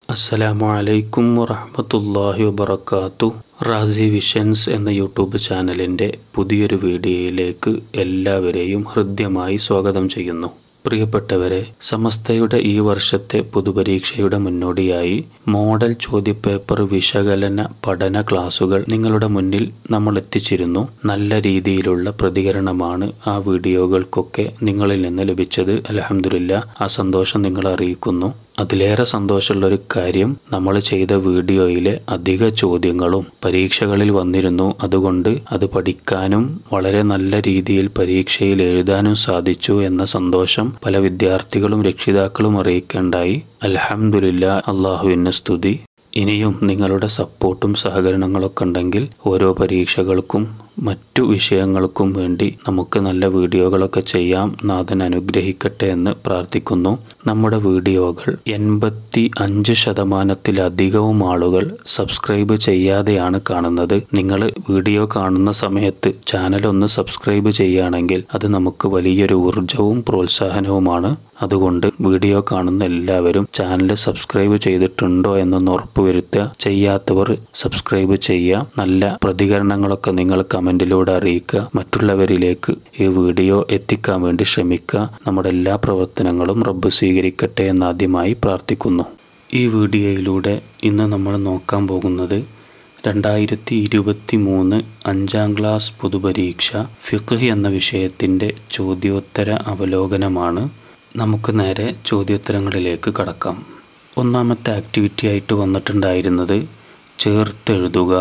അസ്സലാമു അലൈക്കും വറഹ്മത്തുള്ളാഹി വബറകാതു റാസി വിഷൻസ് എന്ന യൂട്യൂബ് ചാനലിൻ്റെ പുതിയൊരു വീഡിയോയിലേക്ക് എല്ലാവരെയും ഹൃദ്യമായി സ്വാഗതം ചെയ്യുന്നു പ്രിയപ്പെട്ടവരെ സമസ്തയുടെ ഈ വർഷത്തെ പൊതുപരീക്ഷയുടെ മുന്നോടിയായി മോഡൽ ചോദ്യപേപ്പർ വിശകലന പഠന ക്ലാസുകൾ നിങ്ങളുടെ മുന്നിൽ നമ്മൾ എത്തിച്ചിരുന്നു നല്ല രീതിയിലുള്ള പ്രതികരണമാണ് ആ വീഡിയോകൾക്കൊക്കെ നിങ്ങളിൽ നിന്ന് ലഭിച്ചത് അലഹമില്ല ആ സന്തോഷം നിങ്ങളെ അറിയിക്കുന്നു അതിലേറെ സന്തോഷമുള്ള ഒരു കാര്യം നമ്മൾ ചെയ്ത വീഡിയോയിലെ അധിക ചോദ്യങ്ങളും പരീക്ഷകളിൽ വന്നിരുന്നു അതുകൊണ്ട് അത് പഠിക്കാനും വളരെ നല്ല രീതിയിൽ പരീക്ഷയിൽ എഴുതാനും സാധിച്ചു എന്ന സന്തോഷം പല വിദ്യാർത്ഥികളും രക്ഷിതാക്കളും അറിയിക്കേണ്ടായി അൽഹംദുലില്ല അള്ളാഹുവിന് സ്തുതി ഇനിയും നിങ്ങളുടെ സപ്പോർട്ടും സഹകരണങ്ങളൊക്കെ ഉണ്ടെങ്കിൽ ഓരോ പരീക്ഷകൾക്കും മറ്റു വിഷയങ്ങൾക്കും വേണ്ടി നമുക്ക് നല്ല വീഡിയോകളൊക്കെ ചെയ്യാം നാഥൻ അനുഗ്രഹിക്കട്ടെ എന്ന് പ്രാർത്ഥിക്കുന്നു നമ്മുടെ വീഡിയോകൾ എൺപത്തി അഞ്ച് ശതമാനത്തിലധികവും ആളുകൾ സബ്സ്ക്രൈബ് ചെയ്യാതെയാണ് കാണുന്നത് നിങ്ങൾ വീഡിയോ കാണുന്ന സമയത്ത് ചാനൽ ഒന്ന് സബ്സ്ക്രൈബ് ചെയ്യുകയാണെങ്കിൽ അത് നമുക്ക് വലിയൊരു ഊർജവും പ്രോത്സാഹനവുമാണ് അതുകൊണ്ട് വീഡിയോ കാണുന്ന എല്ലാവരും ചാനൽ സബ്സ്ക്രൈബ് ചെയ്തിട്ടുണ്ടോ എന്നൊന്ന് ഉറപ്പുവരുത്തുക ചെയ്യാത്തവർ സബ്സ്ക്രൈബ് ചെയ്യുക നല്ല പ്രതികരണങ്ങളൊക്കെ നിങ്ങൾ കമൻറ്റിലൂടെ അറിയിക്കുക മറ്റുള്ളവരിലേക്ക് ഈ വീഡിയോ എത്തിക്കാൻ വേണ്ടി ശ്രമിക്കുക നമ്മുടെ എല്ലാ പ്രവർത്തനങ്ങളും റബ്ബ് സ്വീകരിക്കട്ടെ എന്നാദ്യമായി പ്രാർത്ഥിക്കുന്നു ഈ വീഡിയോയിലൂടെ ഇന്ന് നമ്മൾ നോക്കാൻ പോകുന്നത് രണ്ടായിരത്തി ഇരുപത്തി മൂന്ന് അഞ്ചാം ക്ലാസ് പൊതുപരീക്ഷ ഫിഖ് എന്ന വിഷയത്തിൻ്റെ ചോദ്യോത്തര അവലോകനമാണ് നമുക്ക് നേരെ ചോദ്യോത്തരങ്ങളിലേക്ക് കടക്കാം ഒന്നാമത്തെ ആക്ടിവിറ്റി ആയിട്ട് വന്നിട്ടുണ്ടായിരുന്നത് ചേർത്തെഴുതുക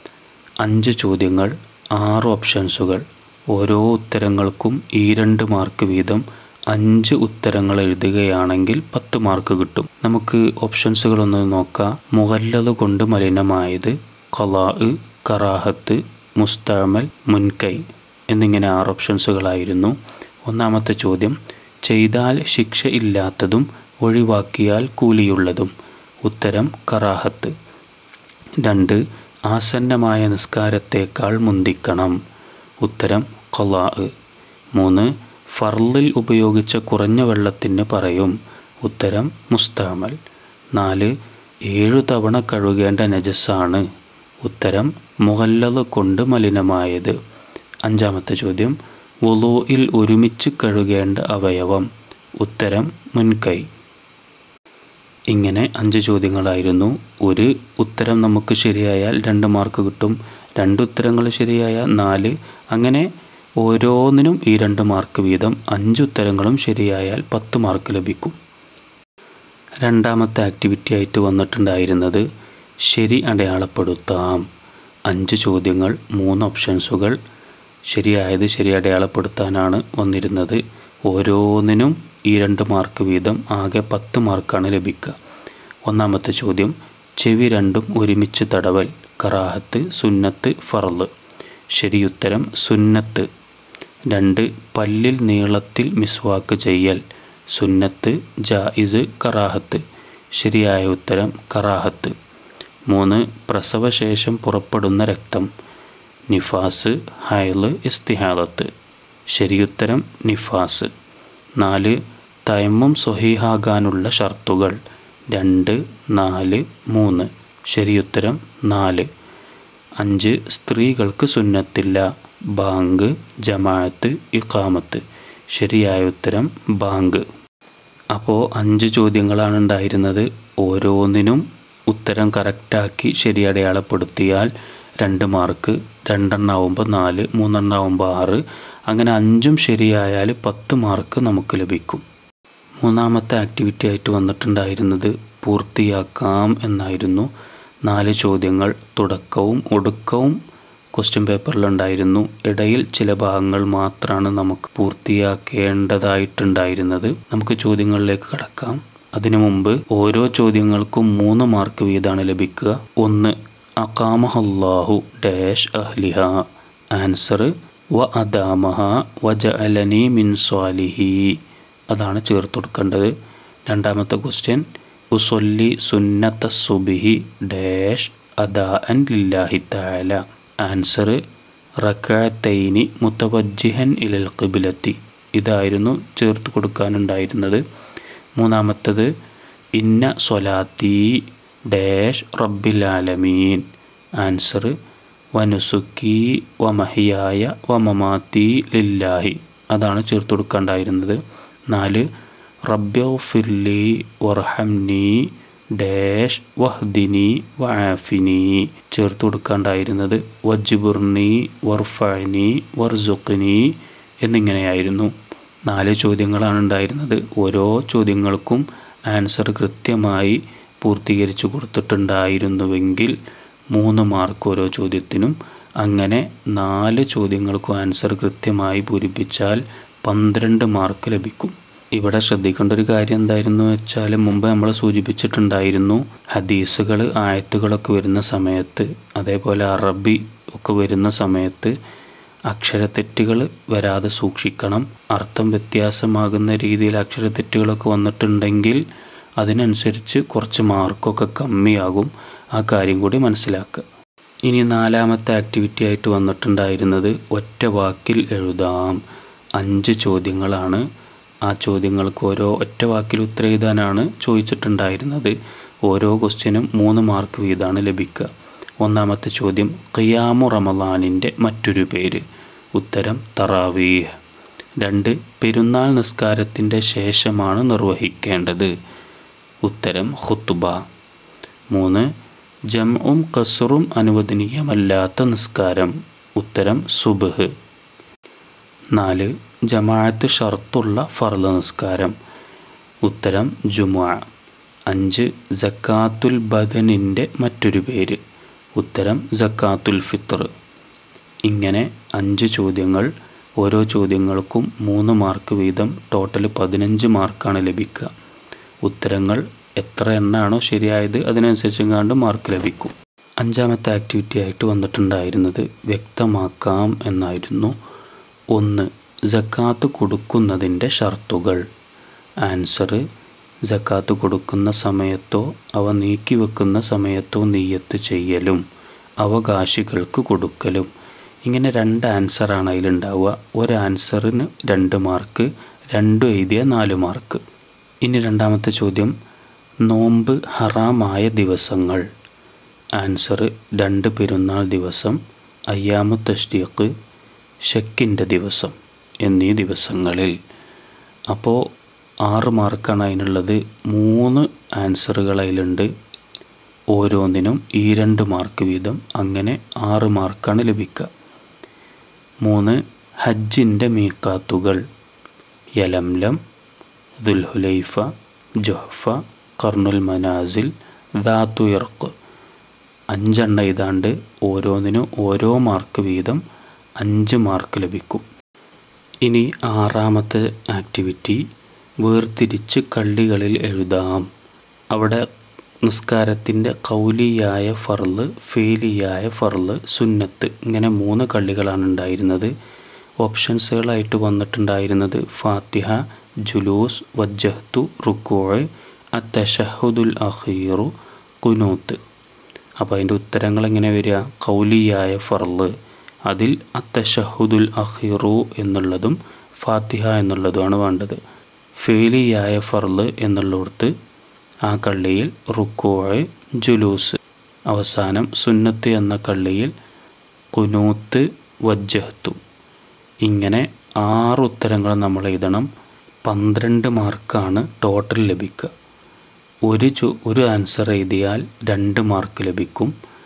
അഞ്ച് ചോദ്യങ്ങൾ ആറ് ഓപ്ഷൻസുകൾ ഓരോ ഉത്തരങ്ങൾക്കും ഈ രണ്ട് മാർക്ക് വീതം അഞ്ച് ഉത്തരങ്ങൾ എഴുതുകയാണെങ്കിൽ പത്ത് മാർക്ക് കിട്ടും നമുക്ക് ഓപ്ഷൻസുകളൊന്ന് നോക്കാം മുഹല്ലത് കൊണ്ട് മലിനമായത് ഖലാ കറാഹത്ത് മുസ്താമൽ മുൻകൈ എന്നിങ്ങനെ ആറ് ഓപ്ഷൻസുകളായിരുന്നു ഒന്നാമത്തെ ചോദ്യം ചെയ്താൽ ശിക്ഷ ഇല്ലാത്തതും ഒഴിവാക്കിയാൽ കൂലിയുള്ളതും ഉത്തരം കറാഹത്ത് രണ്ട് ആസന്നമായ നിസ്കാരത്തേക്കാൾ മുന്തിക്കണം ഉത്തരം ഖലാ മൂന്ന് ഫർലിൽ ഉപയോഗിച്ച കുറഞ്ഞ വെള്ളത്തിന് പറയും ഉത്തരം മുസ്താമൽ നാല് ഏഴു തവണ കഴുകേണ്ട നജസ്സാണ് ഉത്തരം മുഹല്ലത് കൊണ്ട് മലിനമായത് അഞ്ചാമത്തെ ചോദ്യം വുളൂയിൽ ഒരുമിച്ച് കഴുകേണ്ട അവയവം ഉത്തരം മുൻകൈ ഇങ്ങനെ അഞ്ച് ചോദ്യങ്ങളായിരുന്നു ഒരു ഉത്തരം നമുക്ക് ശരിയായാൽ രണ്ട് മാർക്ക് കിട്ടും രണ്ട് ഉത്തരങ്ങൾ ശരിയായാൽ നാല് അങ്ങനെ ഓരോന്നിനും ഈ രണ്ട് മാർക്ക് വീതം അഞ്ച് ഉത്തരങ്ങളും ശരിയായാൽ പത്ത് മാർക്ക് ലഭിക്കും രണ്ടാമത്തെ ആക്ടിവിറ്റി ആയിട്ട് വന്നിട്ടുണ്ടായിരുന്നത് ശരി അടയാളപ്പെടുത്താം അഞ്ച് ചോദ്യങ്ങൾ മൂന്ന് ഓപ്ഷൻസുകൾ ശരിയായത് ശരി അടയാളപ്പെടുത്താനാണ് വന്നിരുന്നത് ഓരോന്നിനും ഈ രണ്ട് മാർക്ക് വീതം ആകെ പത്ത് മാർക്കാണ് ലഭിക്കുക ഒന്നാമത്തെ ചോദ്യം ചെവി രണ്ടും ഒരുമിച്ച് തടവൽ കറാഹത്ത് സുന്നത്ത് ഫറല് ശരിയുത്തരം സുന്നത്ത് രണ്ട് പല്ലിൽ നീളത്തിൽ മിസ്വാക്ക് ചെയ്യൽ സുന്നത്ത് ജായിസ് കറാഹത്ത് ശരിയായ ഉത്തരം കറാഹത്ത് മൂന്ന് പ്രസവശേഷം പുറപ്പെടുന്ന രക്തം നിഫാസ് ഹൈല് ഇസ്തിഹാലത്ത് ശരിയുത്തരം നിഫാസ് നാല് തയമ്മും സ്വഹീഹാകാനുള്ള ഷർത്തുകൾ രണ്ട് നാല് മൂന്ന് ശരിയുത്തരം നാല് അഞ്ച് സ്ത്രീകൾക്ക് സുന്നത്തില്ല ബാങ്ക് ജമാഅത്ത് ഇഖാമത്ത് ശരിയായ ഉത്തരം ബാങ്ക് അപ്പോൾ അഞ്ച് ചോദ്യങ്ങളാണ് ഉണ്ടായിരുന്നത് ഓരോന്നിനും ഉത്തരം കറക്റ്റാക്കി ശരി അടയാളപ്പെടുത്തിയാൽ രണ്ട് മാർക്ക് രണ്ടെണ്ണമാവുമ്പോൾ നാല് മൂന്നെണ്ണമാവുമ്പോൾ ആറ് അങ്ങനെ അഞ്ചും ശരിയായാൽ പത്ത് മാർക്ക് നമുക്ക് ലഭിക്കും മൂന്നാമത്തെ ആക്ടിവിറ്റി ആയിട്ട് വന്നിട്ടുണ്ടായിരുന്നത് പൂർത്തിയാക്കാം എന്നായിരുന്നു നാല് ചോദ്യങ്ങൾ തുടക്കവും ഒടുക്കവും ക്വസ്റ്റ്യൻ പേപ്പറിലുണ്ടായിരുന്നു ഇടയിൽ ചില ഭാഗങ്ങൾ മാത്രമാണ് നമുക്ക് പൂർത്തിയാക്കേണ്ടതായിട്ടുണ്ടായിരുന്നത് നമുക്ക് ചോദ്യങ്ങളിലേക്ക് കടക്കാം അതിനു മുമ്പ് ഓരോ ചോദ്യങ്ങൾക്കും മൂന്ന് മാർക്ക് വീതമാണ് ലഭിക്കുക ഒന്ന് അക്കാമഹല്ലാഹു ഡാഷ് അഹ്ലിഹ ആൻസർ വ അദാമഹ വ ജഅലനി മിൻ സ്വാലിഹി അതാണ് ചേർത്ത് കൊടുക്കേണ്ടത് രണ്ടാമത്തെ ക്വസ്റ്റ്യൻ ഉസൊല്ലി സുന്നത്ത സുബിഹി ഡാഷ് അദാ അൻ ലില്ലാഹി താല ആൻസർ റക്കാത്തൈനി മുത്തവജ്ജിഹൻ ഇലൽ ഖിബിലത്തി ഇതായിരുന്നു ചേർത്ത് കൊടുക്കാനുണ്ടായിരുന്നത് മൂന്നാമത്തത് ഇന്ന സ്വലാത്തി ഡാഷ് റബ്ബിൽ ആലമീൻ ആൻസർ വനുസുക്കി വമഹിയായ വമമാത്തി ലില്ലാഹി അതാണ് ചേർത്ത് കൊടുക്കേണ്ടായിരുന്നത് നാല് റബ്ബ്യോ ഫിർലി വർഹംനി ഡാഷ് വഹ്ദിനി വആഫിനി ചേർത്ത് കൊടുക്കാണ്ടായിരുന്നത് വജ്ബുർനി വർഫനി വർസുഖ്നി എന്നിങ്ങനെയായിരുന്നു നാല് ചോദ്യങ്ങളാണ് ഉണ്ടായിരുന്നത് ഓരോ ചോദ്യങ്ങൾക്കും ആൻസർ കൃത്യമായി പൂർത്തീകരിച്ചു കൊടുത്തിട്ടുണ്ടായിരുന്നുവെങ്കിൽ മൂന്ന് മാർക്ക് ഓരോ ചോദ്യത്തിനും അങ്ങനെ നാല് ചോദ്യങ്ങൾക്കും ആൻസർ കൃത്യമായി പൂരിപ്പിച്ചാൽ പന്ത്രണ്ട് മാർക്ക് ലഭിക്കും ഇവിടെ ശ്രദ്ധിക്കേണ്ട ഒരു കാര്യം എന്തായിരുന്നു വെച്ചാൽ മുമ്പ് നമ്മൾ സൂചിപ്പിച്ചിട്ടുണ്ടായിരുന്നു ഹദീസുകൾ ആയത്തുകളൊക്കെ വരുന്ന സമയത്ത് അതേപോലെ അറബി ഒക്കെ വരുന്ന സമയത്ത് അക്ഷരത്തെറ്റുകൾ വരാതെ സൂക്ഷിക്കണം അർത്ഥം വ്യത്യാസമാകുന്ന രീതിയിൽ അക്ഷരത്തെറ്റുകളൊക്കെ വന്നിട്ടുണ്ടെങ്കിൽ അതിനനുസരിച്ച് കുറച്ച് മാർക്കൊക്കെ കമ്മിയാകും ആ കാര്യം കൂടി മനസ്സിലാക്കുക ഇനി നാലാമത്തെ ആക്ടിവിറ്റി ആയിട്ട് വന്നിട്ടുണ്ടായിരുന്നത് ഒറ്റ വാക്കിൽ എഴുതാം അഞ്ച് ചോദ്യങ്ങളാണ് ആ ചോദ്യങ്ങൾക്ക് ഓരോ ഒറ്റ വാക്കിൽ ഉത്തരം എഴുതാനാണ് ചോദിച്ചിട്ടുണ്ടായിരുന്നത് ഓരോ ക്വസ്റ്റ്യനും മൂന്ന് മാർക്ക് വീതമാണ് ലഭിക്കുക ഒന്നാമത്തെ ചോദ്യം ഖിയാമു റമദാനിൻ്റെ മറ്റൊരു പേര് ഉത്തരം തറാവീഹ് രണ്ട് പെരുന്നാൾ നിസ്കാരത്തിൻ്റെ ശേഷമാണ് നിർവഹിക്കേണ്ടത് ഉത്തരം ഖുത്തുബ മൂന്ന് ജംഉം കസറും അനുവദനീയമല്ലാത്ത നിസ്കാരം ഉത്തരം സുബഹ് നാല് ജമാഅത്ത് ഷർത്തുള്ള ഫർദ് നിസ്കാരം ഉത്തരം ജുമുഅ അഞ്ച് ജക്കാത്തുൽ ബദനിൻ്റെ മറ്റൊരു പേര് ഉത്തരം ജക്കാത്തുൽ ഫിത്തർ ഇങ്ങനെ അഞ്ച് ചോദ്യങ്ങൾ ഓരോ ചോദ്യങ്ങൾക്കും മൂന്ന് മാർക്ക് വീതം ടോട്ടൽ പതിനഞ്ച് മാർക്കാണ് ലഭിക്കുക ഉത്തരങ്ങൾ എത്ര എണ്ണാണോ ശരിയായത് അതിനനുസരിച്ച് കണ്ട് മാർക്ക് ലഭിക്കും അഞ്ചാമത്തെ ആക്ടിവിറ്റി ആയിട്ട് വന്നിട്ടുണ്ടായിരുന്നത് വ്യക്തമാക്കാം എന്നായിരുന്നു ഒന്ന് ജക്കാത്ത് കൊടുക്കുന്നതിൻ്റെ ഷർത്തുകൾ ആൻസർ ജക്കാത്ത് കൊടുക്കുന്ന സമയത്തോ അവ നീക്കി വെക്കുന്ന സമയത്തോ നീയത്ത് ചെയ്യലും അവകാശികൾക്ക് കൊടുക്കലും ഇങ്ങനെ രണ്ട് ആൻസറാണ് അതിലുണ്ടാവുക ഒരു ആൻസറിന് രണ്ട് മാർക്ക് രണ്ടും എഴുതിയ നാല് മാർക്ക് ഇനി രണ്ടാമത്തെ ചോദ്യം നോമ്പ് ഹറാമായ ദിവസങ്ങൾ ആൻസർ രണ്ട് പെരുന്നാൾ ദിവസം അയ്യാമു തഷ്ദീഖ് ഷക്കിൻ്റെ ദിവസം എന്നീ ദിവസങ്ങളിൽ അപ്പോൾ ആറ് മാർക്കാണ് അതിനുള്ളത് മൂന്ന് ആൻസറുകൾ അതിലുണ്ട് ഓരോന്നിനും ഈ രണ്ട് മാർക്ക് വീതം അങ്ങനെ ആറ് മാർക്കാണ് ലഭിക്കുക മൂന്ന് ഹജ്ജിൻ്റെ മീക്കാത്തുകൾ യലംലം ദുൽഹുലൈഫ ജൊഹഫ കർണുൽ മനാസിൽ ദാത്തു ഇർക്ക് അഞ്ചെണ്ണ ഇതാണ്ട് ഓരോന്നിനും ഓരോ മാർക്ക് വീതം അഞ്ച് മാർക്ക് ലഭിക്കും ഇനി ആറാമത്തെ ആക്ടിവിറ്റി വേർതിരിച്ച് കള്ളികളിൽ എഴുതാം അവിടെ നിസ്കാരത്തിൻ്റെ കൗലിയായ ഫർള് ഫേലിയായ ഫർള് സുന്നത്ത് ഇങ്ങനെ മൂന്ന് കള്ളികളാണ് ഉണ്ടായിരുന്നത് ഓപ്ഷൻസുകളായിട്ട് വന്നിട്ടുണ്ടായിരുന്നത് ഫാത്തിഹ ജുലൂസ് വജ്ജഹ്തു റുക്കോഴ് അത്തഷഹുദുൽ അഖീറു കുനൂത്ത് അപ്പോൾ അതിൻ്റെ ഉത്തരങ്ങൾ എങ്ങനെ വരിക കൗലിയായ ഫർള് അതിൽ അത്തഷഹുദുൽ അഖീറു എന്നുള്ളതും ഫാത്തിഹ എന്നുള്ളതുമാണ് വേണ്ടത് ഫേലിയായ ഫർള് എന്നുള്ളിടത്ത് ആ കള്ളിയിൽ റുക്കോഴ് ജുലൂസ് അവസാനം സുന്നത്ത് എന്ന കള്ളിയിൽ കുനൂത്ത് വജ്ജഹത്തു ഇങ്ങനെ ആറ് ഉത്തരങ്ങൾ നമ്മൾ എഴുതണം പന്ത്രണ്ട് മാർക്കാണ് ടോട്ടൽ ലഭിക്കുക ഒരു ചോ ഒരു ആൻസർ എഴുതിയാൽ രണ്ട് മാർക്ക് ലഭിക്കും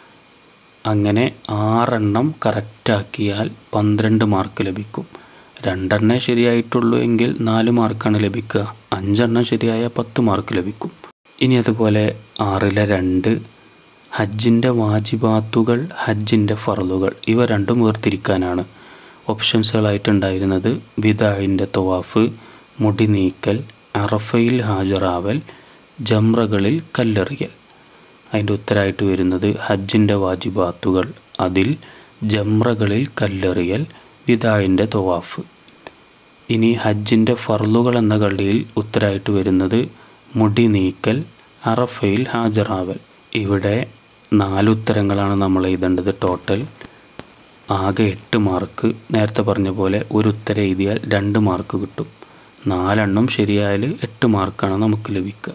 അങ്ങനെ ആറെണ്ണം കറക്റ്റാക്കിയാൽ പന്ത്രണ്ട് മാർക്ക് ലഭിക്കും രണ്ടെണ്ണേ ശരിയായിട്ടുള്ളൂ എങ്കിൽ നാല് മാർക്കാണ് ലഭിക്കുക അഞ്ചെണ്ണം ശരിയായ പത്ത് മാർക്ക് ലഭിക്കും ഇനി അതുപോലെ ആറിലെ രണ്ട് ഹജ്ജിൻ്റെ വാജിബാത്തുകൾ ഹജ്ജിൻ്റെ ഫറലുകൾ ഇവ രണ്ടും വേർതിരിക്കാനാണ് ഓപ്ഷൻസുകളായിട്ടുണ്ടായിരുന്നത് വിദാഴിൻ്റെ തവാഫ് മുടി നീക്കൽ അറഫയിൽ ഹാജറാവൽ ജംറകളിൽ കല്ലെറിയൽ അതിൻ്റെ ഉത്തരമായിട്ട് വരുന്നത് ഹജ്ജിൻ്റെ വാജിബാത്തുകൾ അതിൽ ജംറകളിൽ കല്ലെറിയൽ വിദാഴിൻ്റെ തവാഫ് ഇനി ഹജ്ജിൻ്റെ ഫർലുകൾ എന്ന കള്ളിയിൽ ഉത്തരമായിട്ട് വരുന്നത് മുടി നീക്കൽ അറഫയിൽ ഹാജറാവൽ ഇവിടെ നാല് ഉത്തരങ്ങളാണ് നമ്മൾ എഴുതേണ്ടത് ടോട്ടൽ ആകെ എട്ട് മാർക്ക് നേരത്തെ പറഞ്ഞ പോലെ ഒരു ഉത്തരം എഴുതിയാൽ രണ്ട് മാർക്ക് കിട്ടും നാലെണ്ണം ശരിയായാൽ എട്ട് മാർക്കാണ് നമുക്ക് ലഭിക്കുക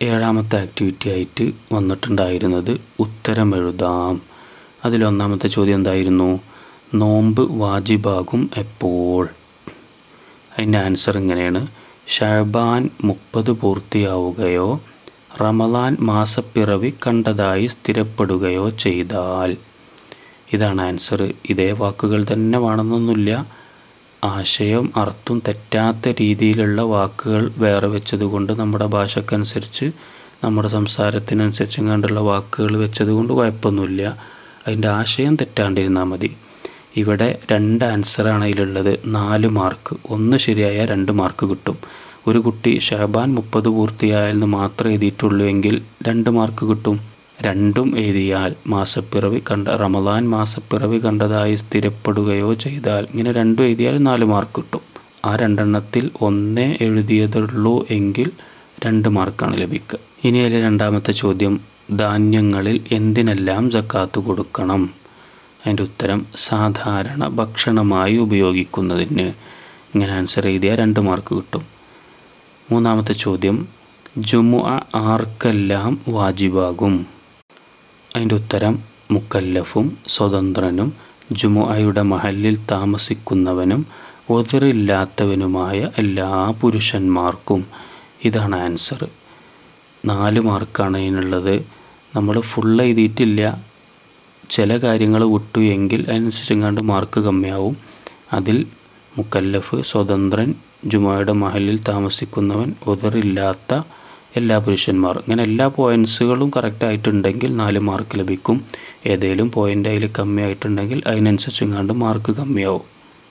ഏഴാമത്തെ ആക്ടിവിറ്റി ആയിട്ട് വന്നിട്ടുണ്ടായിരുന്നത് ഉത്തരം എഴുതാം അതിലൊന്നാമത്തെ ചോദ്യം എന്തായിരുന്നു നോമ്പ് വാജിബാകും എപ്പോൾ അതിൻ്റെ ആൻസർ ഇങ്ങനെയാണ് ഷഹബാൻ മുപ്പത് പൂർത്തിയാവുകയോ റമദാൻ മാസപ്പിറവി കണ്ടതായി സ്ഥിരപ്പെടുകയോ ചെയ്താൽ ഇതാണ് ആൻസർ ഇതേ വാക്കുകൾ തന്നെ വേണമെന്നൊന്നുമില്ല ആശയം അർത്ഥം തെറ്റാത്ത രീതിയിലുള്ള വാക്കുകൾ വേറെ വെച്ചതുകൊണ്ട് നമ്മുടെ ഭാഷക്കനുസരിച്ച് നമ്മുടെ സംസാരത്തിനനുസരിച്ചും കണ്ടുള്ള വാക്കുകൾ വെച്ചതുകൊണ്ട് കുഴപ്പമൊന്നുമില്ല അതിൻ്റെ ആശയം തെറ്റാണ്ടിരുന്നാൽ മതി ഇവിടെ രണ്ട് ആൻസറാണ് അതിലുള്ളത് നാല് മാർക്ക് ഒന്ന് ശരിയായ രണ്ട് മാർക്ക് കിട്ടും ഒരു കുട്ടി ഷഹബാൻ മുപ്പത് പൂർത്തിയായെന്ന് മാത്രം എഴുതിയിട്ടുള്ളൂ എങ്കിൽ രണ്ട് മാർക്ക് കിട്ടും രണ്ടും എഴുതിയാൽ മാസപ്പിറവി കണ്ട റമദാൻ മാസപ്പിറവി കണ്ടതായി സ്ഥിരപ്പെടുകയോ ചെയ്താൽ ഇങ്ങനെ രണ്ടും എഴുതിയാൽ നാല് മാർക്ക് കിട്ടും ആ രണ്ടെണ്ണത്തിൽ ഒന്നേ എഴുതിയതുള്ളൂ എങ്കിൽ രണ്ട് മാർക്കാണ് ലഭിക്കുക ഇനി അതിലെ രണ്ടാമത്തെ ചോദ്യം ധാന്യങ്ങളിൽ എന്തിനെല്ലാം ജക്കാത്ത് കൊടുക്കണം അതിൻ്റെ ഉത്തരം സാധാരണ ഭക്ഷണമായി ഉപയോഗിക്കുന്നതിന് ഇങ്ങനെ ആൻസർ എഴുതിയാൽ രണ്ട് മാർക്ക് കിട്ടും മൂന്നാമത്തെ ചോദ്യം ജുമു ആർക്കെല്ലാം വാജിബാകും അതിൻ്റെ ഉത്തരം മുക്കല്ലഫും സ്വതന്ത്രനും ജുമുഅയുടെ മഹലിൽ താമസിക്കുന്നവനും ഒതിറില്ലാത്തവനുമായ എല്ലാ പുരുഷന്മാർക്കും ഇതാണ് ആൻസർ നാല് മാർക്കാണ് അതിനുള്ളത് നമ്മൾ ഫുൾ എഴുതിയിട്ടില്ല ചില കാര്യങ്ങൾ വിട്ടു എങ്കിൽ അതിനനുസരിച്ചെങ്ങാണ്ട് മാർക്ക് കമ്മിയാവും അതിൽ മുക്കല്ലഫ് സ്വതന്ത്രൻ ജുമായുടെ മഹലിൽ താമസിക്കുന്നവൻ ഒതറില്ലാത്ത എല്ലാ പുരുഷന്മാർ ഇങ്ങനെ എല്ലാ പോയിൻസുകളും കറക്റ്റ് ആയിട്ടുണ്ടെങ്കിൽ നാല് മാർക്ക് ലഭിക്കും ഏതെങ്കിലും പോയിൻ്റ് അതിൽ കമ്മിയായിട്ടുണ്ടെങ്കിൽ അതിനനുസരിച്ചെങ്ങാണ്ട് മാർക്ക് കമ്മിയാവും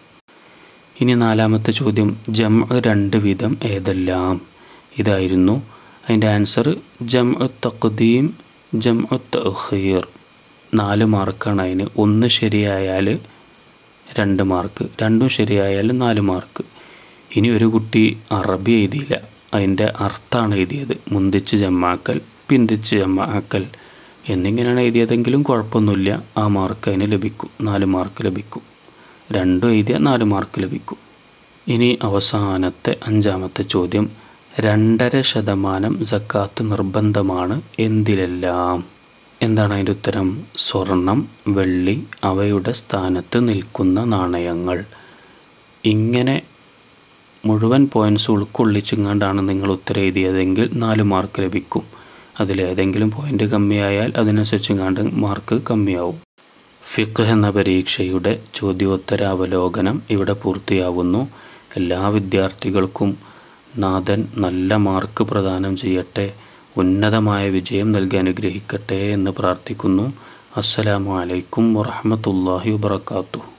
ഇനി നാലാമത്തെ ചോദ്യം ജം രണ്ട് വിധം ഏതെല്ലാം ഇതായിരുന്നു അതിൻ്റെ ആൻസർ ജം തഖ്ദീം ജം തഖീർ നാല് മാർക്കാണ് അതിന് ഒന്ന് ശരിയായാൽ രണ്ട് മാർക്ക് രണ്ടും ശരിയായാൽ നാല് മാർക്ക് ഇനി ഒരു കുട്ടി അറബി എഴുതിയില്ല അതിൻ്റെ അർത്ഥമാണ് എഴുതിയത് മുന്തിച്ച് ജമ്മാക്കൽ പിന്തിച്ച് ജമ്മാക്കൽ എന്നിങ്ങനെയാണ് എഴുതിയതെങ്കിലും കുഴപ്പമൊന്നുമില്ല ആ മാർക്ക് അതിന് ലഭിക്കും നാല് മാർക്ക് ലഭിക്കും രണ്ടും എഴുതിയാൽ നാല് മാർക്ക് ലഭിക്കും ഇനി അവസാനത്തെ അഞ്ചാമത്തെ ചോദ്യം രണ്ടര ശതമാനം സക്കാത്ത് നിർബന്ധമാണ് എന്തിലെല്ലാം എന്താണ് അതിൻ്റെ ഉത്തരം സ്വർണം വെള്ളി അവയുടെ സ്ഥാനത്ത് നിൽക്കുന്ന നാണയങ്ങൾ ഇങ്ങനെ മുഴുവൻ പോയിൻറ്റ്സ് ഉൾക്കൊള്ളിച്ചുകൊണ്ടാണ് നിങ്ങൾ ഉത്തരം എഴുതിയതെങ്കിൽ നാല് മാർക്ക് ലഭിക്കും അതിലേതെങ്കിലും പോയിൻ്റ് കമ്മിയായാൽ അതിനനുസരിച്ചുകൊണ്ട് മാർക്ക് കമ്മിയാവും ഫിഖ് എന്ന പരീക്ഷയുടെ ചോദ്യോത്തരാവലോകനം ഇവിടെ പൂർത്തിയാവുന്നു എല്ലാ വിദ്യാർത്ഥികൾക്കും നാഥൻ നല്ല മാർക്ക് പ്രദാനം ചെയ്യട്ടെ ഉന്നതമായ വിജയം നൽകി അനുഗ്രഹിക്കട്ടെ എന്ന് പ്രാർത്ഥിക്കുന്നു അസ്സലാമു അലൈക്കും വറഹമത്തല്ലാഹി വബർക്കാത്തു